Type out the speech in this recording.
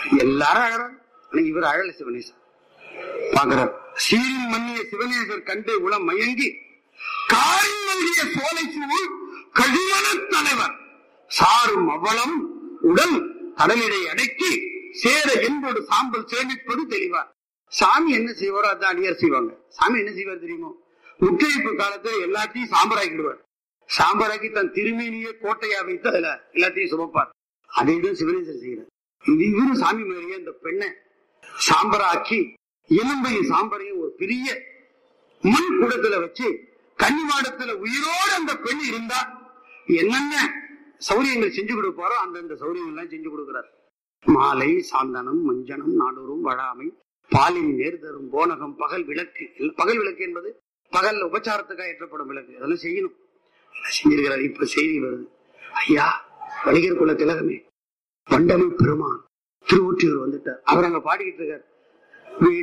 எல்லாரும் அழறாங்க ஆனா இவர் அழல சிவனேசர் பாக்குறார் சீரின் மன்னிய சிவனேசர் கண்டு உளம் மயங்கி காரின் மல்கிய சோலை சூழ் கழிவன தலைவர் சாரும் அவ்வளம் உடல் கடலிடை அடக்கி சேர என்போடு சாம்பல் சேமிப்பது தெளிவார் சாமி என்ன செய்வாரோ அதான் அடியார் செய்வாங்க சாமி என்ன செய்வார் தெரியுமோ முற்றழிப்பு காலத்துல எல்லாத்தையும் சாம்பராக்கிடுவார் சாம்பராக்கி தன் திருமேனியே கோட்டையா வைத்து அதுல எல்லாத்தையும் சுமப்பார் அதே தான் சிவனேசர் செய்யறார் இது இவரும் சாமி மாதிரியே இந்த பெண்ணை சாம்பராக்கி எலும்பையும் சாம்பரையும் ஒரு பெரிய மண் குடத்துல வச்சு கன்னிமாடத்துல உயிரோடு அந்த பெண் இருந்தா என்னென்ன சௌரியங்கள் செஞ்சு கொடுப்பாரோ அந்தந்த சௌரியங்கள் எல்லாம் செஞ்சு கொடுக்கிறார் மாலை சாந்தனம் மஞ்சனம் நாடூரும் வழாமை பாலின் நேர்தரும் போனகம் பகல் விளக்கு இல்ல, பகல் விளக்கு என்பது பகல்ல உபச்சாரத்துக்காக ஏற்றப்படும் விளக்கு அதெல்லாம் செய்யணும் அதெல்லாம் செஞ்சிருக்கிறார் இப்ப செய்தி வருது ஐயா வணிகர் குல திலகமே வண்டமை பெருமான் திருவொற்றியூர் வந்துட்டார் அவர் அங்க பாடிக்கிட்டு இருக்கார் வீடு